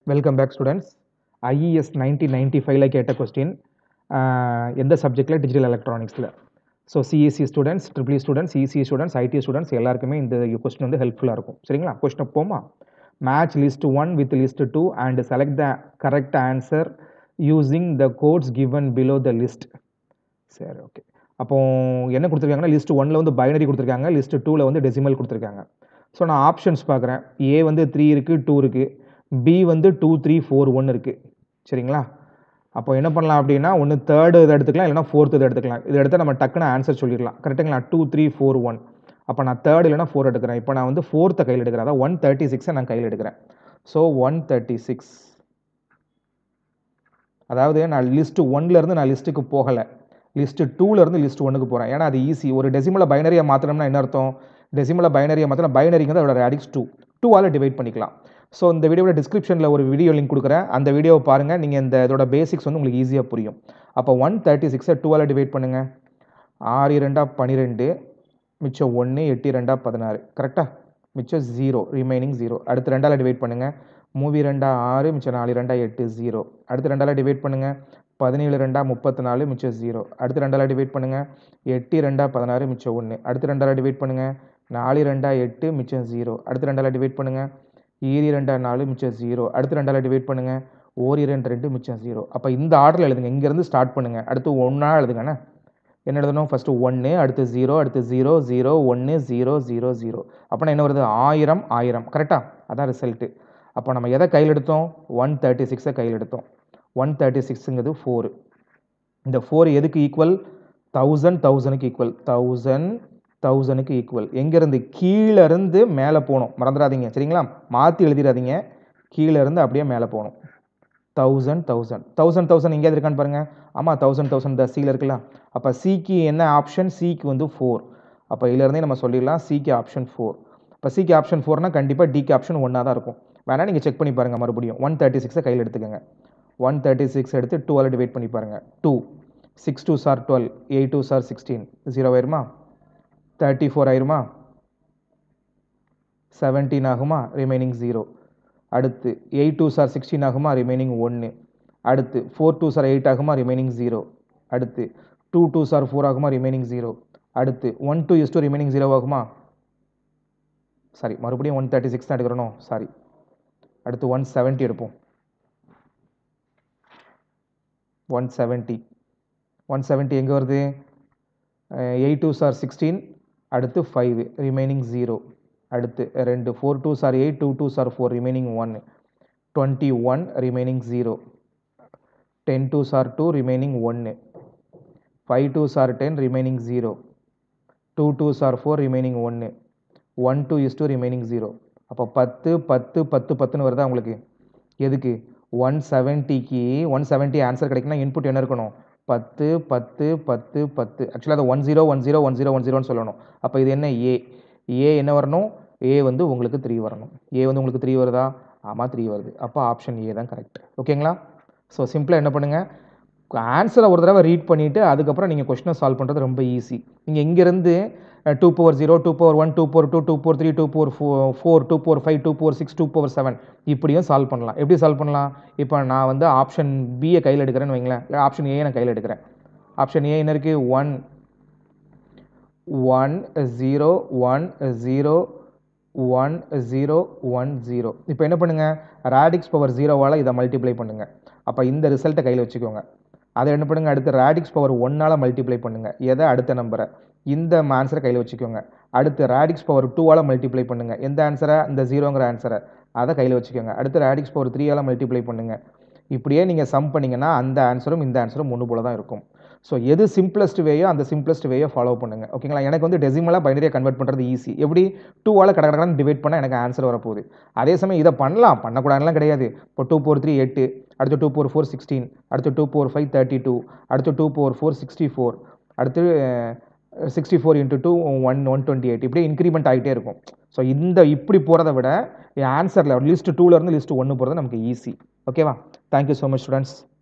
welcome back students IES nineteen ninety ஃபைவ்ல கேட்ட question எந்த சப்ஜெக்டில் டிஜிட்டல் எலக்ட்ரானிக்ஸில் so CSC students triple students EC students IT students எல்லாருக்குமே இந்த கொஸ்டின் வந்து ஹெல்ப்ஃபுல்லாக இருக்கும் சரிங்களா கொஸ்டின் போமா match list one with list two and select the correct answer using the codes given below the list சரி ஓகே அப்போ என்ன கொடுத்துருக்காங்கன்னா லிஸ்ட் ஒன்ல வந்து பைனரி கொடுத்துருக்காங்க லிஸ்ட் டூவில் வந்து டெசிமல் கொடுத்துருக்காங்க ஸோ நான் ஆப்ஷன்ஸ் பார்க்குறேன் ஏ வந்து த்ரீ இருக்குது டூ இருக்குது பி வந்து டூ த்ரீ ஃபோர் ஒன் இருக்குது சரிங்களா அப்போ என்ன பண்ணலாம் அப்படின்னா ஒன்று தேர்டு இதை எடுத்துக்கலாம் இல்லைனா ஃபோர்த்து இதை எடுத்துக்கலாம் இதை எடுத்தால் நம்ம டக்குன்னு ஆன்சர் சொல்லிடலாம் கரெக்டுங்களா டூ த்ரீ ஃபோர் ஒன் அப்போ நான் தேர்ட் இல்லைனா ஃபோர் எடுக்கிறேன் இப்போ நான் வந்து ஃபோர்த்தை கையில் எடுக்கிறேன் அதான் ஒன் தேர்ட்டி சிக்ஸை நான் கையில் எடுக்கிறேன் ஸோ ஒன் தேர்ட்டி சிக்ஸ் அதாவது நான் லிஸ்ட்டு ஒன்லேருந்து நான் லிஸ்ட்டுக்கு போகலை லிஸ்ட்டு டூலேருந்து லிஸ்ட் ஒன்றுக்கு போகிறேன் ஏன்னா அது ஈஸி ஒரு டெசிமலை பைனரியை மாற்றணும்னா என்ன அர்த்தம் டெசிமலை பைனரியை மாற்றினா பைனரிங்க தான் அதோட ரேடிக்ஸ் டூ டூவால் டிவைட் பண்ணிக்கலாம் ஸோ இந்த வீடியோட டிஸ்கிரிப்ஷனில் ஒரு வீடியோ லிங்க் கொடுக்குறேன் அந்த வீடியோவை பாருங்கள் நீங்கள் இந்த இதோட பேசிக்ஸ் வந்து உங்களுக்கு ஈஸியாக புரியும் அப்போ ஒன் தேர்ட்டி சிக்ஸை டூவால் டிவைட் பண்ணுங்கள் ஆறு ரெண்டா பன்னிரெண்டு மிச்சம் ஒன்று எட்டு ரெண்டா பதினாறு கரெக்டாக மிச்சம் ஜீரோ ரிமைனிங் ஜீரோ அடுத்து ரெண்டால் டிவைட் பண்ணுங்கள் மூவி ரெண்டா ஆறு மிச்சம் நாலு ரெண்டா எட்டு ஜீரோ அடுத்து ரெண்டால் டிவைட் பண்ணுங்கள் பதினேழு ரெண்டா முப்பத்தி நாலு மிச்சம் ஜீரோ அடுத்து ரெண்டால் டிவைட் பண்ணுங்கள் எட்டு ரெண்டா பதினாறு மிச்சம் ஒன்று அடுத்து ரெண்டால் டிவைட் பண்ணுங்கள் நாலு ரெண்டா எட்டு மிச்சம் ஜீரோ அடுத்து ரெண்டால் டிவைட் பண்ணுங்கள் ஈரி ரெண்டா நாலு மிச்சம் ஜீரோ அடுத்து ரெண்டால் டிவைட் பண்ணுங்கள் ஓரி ரெண்டு ரெண்டு மிச்சம் ஜீரோ அப்போ இந்த ஆர்டரில் எழுதுங்க இங்கேருந்து ஸ்டார்ட் பண்ணுங்கள் அடுத்து ஒன்றா எழுதுங்கண்ணே என்ன எழுதணும் ஃபஸ்ட்டு ஒன்று அடுத்து ஜீரோ அடுத்து ஜீரோ ஜீரோ ஒன்று ஜீரோ ஜீரோ ஜீரோ அப்போனா என்ன வருது ஆயிரம் ஆயிரம் கரெக்டாக அதான் ரிசல்ட்டு அப்போ நம்ம எதை கையில் எடுத்தோம் ஒன் தேர்ட்டி சிக்ஸை கையில் எடுத்தோம் ஒன் தேர்ட்டி சிக்ஸுங்கிறது ஃபோரு இந்த ஃபோர் எதுக்கு ஈக்குவல் தௌசண்ட் தௌசண்ட்க்கு ஈக்குவல் தௌசண்ட் தௌசண்ட்க்கு ஈக்குவல் எங்கேருந்து கீழேருந்து மேலே போகணும் மறந்துடாதீங்க சரிங்களா மாற்றி எழுதிடாதீங்க கீழேருந்து அப்படியே மேலே போகணும் தௌசண்ட் தௌசண்ட் தௌசண்ட் தௌசண்ட் எங்கேயாவது இருக்கான்னு பாருங்கள் ஆமாம் தௌசண்ட் தௌசண்ட் இந்த சியில் இருக்குல்ல அப்போ சிக்கு என்ன ஆப்ஷன் சிக்கு வந்து ஃபோர் அப்போ இதிலேருந்தே நம்ம சொல்லிடலாம் சிக்கு ஆப்ஷன் ஃபோர் இப்போ சிக்கு ஆப்ஷன் ஃபோர்னால் கண்டிப்பாக டிக்கு ஆப்ஷன் ஒன்றா தான் இருக்கும் வேணால் நீங்கள் செக் பண்ணி பாருங்கள் மறுபடியும் ஒன் தேர்ட்டி சிக்ஸை கையில் எடுத்துக்கோங்க ஒன் தேர்ட்டி சிக்ஸ் எடுத்து டுவெல் டிவைட் பண்ணி பாருங்கள் two six two sir twelve eight two sir sixteen zero ஆயிருமா தேர்ட்டி ஃபோர் ஆயிருமா செவன்டீன் ஆகுமா ரிமைனிங் ஜீரோ அடுத்து எயிட் டூ சார் சிக்ஸ்டீன் ஆகுமா ரிமைனிங் ஒன்று அடுத்து ஃபோர் டூ சார் எயிட் ஆகுமா ரிமைனிங் ஜீரோ அடுத்து டூ டூ சார் ஃபோர் ஆகுமா ரிமைனிங் ஜீரோ அடுத்து one two is two remaining zero ஆகுமா சாரி மறுபடியும் ஒன் தேர்ட்டி சிக்ஸ் தான் எடுக்கிறணும் சாரி அடுத்து ஒன் செவன்ட்டி எடுப்போம் ஒன் செவன்ட்டி ஒன் செவன்ட்டி எங்கே வருது எயிட் டூ சார் சிக்ஸ்டீன் அடுத்து ஃபைவ் ரிமைனிங் ஜீரோ அடுத்து ரெண்டு four two sir eight two two sir four remaining one twenty one remaining zero ten two sir two remaining ஒன்று five two sir ten remaining zero two two sir four remaining ஒன்று one two is two remaining zero அப்போ பத்து பத்து பத்து பத்துன்னு வருதா உங்களுக்கு எதுக்கு ஒன் செவன்ட்டிக்கு ஒன் செவன்ட்டி ஆன்சர் கிடைக்குன்னா இன்புட் என்ன இருக்கணும் பத்து பத்து பத்து பத்து ஆக்சுவலாக அதை one zero one zero one zero one ஜீரோன்னு சொல்லணும் அப்போ இது என்ன ஏ ஏ என்ன வரணும் ஏ வந்து உங்களுக்கு த்ரீ வரணும் ஏ வந்து உங்களுக்கு த்ரீ வருதா ஆமாம் த்ரீ வருது அப்போ ஆப்ஷன் ஏ தான் கரெக்ட் ஓகேங்களா ஸோ சிம்பிளாக என்ன பண்ணுங்கள் ஆன்சரை ஒரு தடவை ரீட் பண்ணிவிட்டு அதுக்கப்புறம் நீங்கள் கொஸ்டினை சால்வ் பண்ணுறது ரொம்ப ஈஸி நீங்கள் இங்கேருந்து two power zero two power one two power two two power three two power ஃபோ four two power five two power six two power seven இப்படியும் சால்வ் பண்ணலாம் எப்படி சால்வ் பண்ணலாம் இப்போ நான் வந்து ஆப்ஷன் பியை கையில் எடுக்கிறேன்னு வைங்களேன் இல்லை ஆப்ஷன் ஏ நான் கையில் எடுக்கிறேன் ஆப்ஷன் ஏ என்ன இருக்குது one one zero one zero one zero one zero இப்போ என்ன பண்ணுங்கள் ரேடிக்ஸ் பவர் ஜீரோவால் இதை மல்டிப்ளை பண்ணுங்கள் அப்போ இந்த ரிசல்ட்டை கையில் வச்சுக்கோங்க அதை என்ன பண்ணுங்கள் அடுத்து ரேடிக்ஸ் பவர் ஒன்னால் மல்டிப்ளை பண்ணுங்கள் எதை அடுத்த நம்பரை இந்த ஆன்சரை கையில் வச்சுக்கோங்க அடுத்து ரேடிக்ஸ் பவர் டூவால் மல்டிப்ளை பண்ணுங்கள் எந்த ஆன்சரை இந்த ஜீரோங்கிற ஆன்சரை அதை கையில் வச்சுக்கோங்க அடுத்து ரேடிக்ஸ் பவர் த்ரீயால் மல்டிப்ளை பண்ணுங்கள் இப்படியே நீங்கள் சம் பண்ணிங்கன்னா அந்த ஆன்சரும் இந்த ஆன்சரும் ஒன்று போல தான் இருக்கும் ஸோ எது சிம்பிளஸ்ட் வேயோ அந்த சிம்பிளஸ்ட் வேயோ ஃபாலோ பண்ணுங்கள் ஓகேங்களா எனக்கு வந்து டெசிமலாக பைனரியை கன்வெர்ட் பண்ணுறது ஈஸி எப்படி டூவால் கடை கடன்னு டிவைட் பண்ணால் எனக்கு ஆன்சர் வரப்போகுது அதே சமயம் இதை பண்ணலாம் பண்ணக்கூடாதுலாம் கிடையாது இப்போ டூ ஃபோர் த்ரீ எட்டு அடுத்து டூ ஃபோர் ஃபோர் சிக்ஸ்டீன் அடுத்து two four five thirty two அடுத்து two four four sixty four அடுத்து sixty four into two one one twenty eight இப்படியே இன்க்ரிமெண்ட் ஆகிட்டே இருக்கும் ஸோ இந்த இப்படி போகிறத விட ஆன்சரில் லிஸ்ட் டூலேருந்து லிஸ்ட் ஒன்று போகிறது நமக்கு ஈஸி ஓகேவா தேங்க்யூ ஸோ மச் ஸ்டூடெண்ட்ஸ்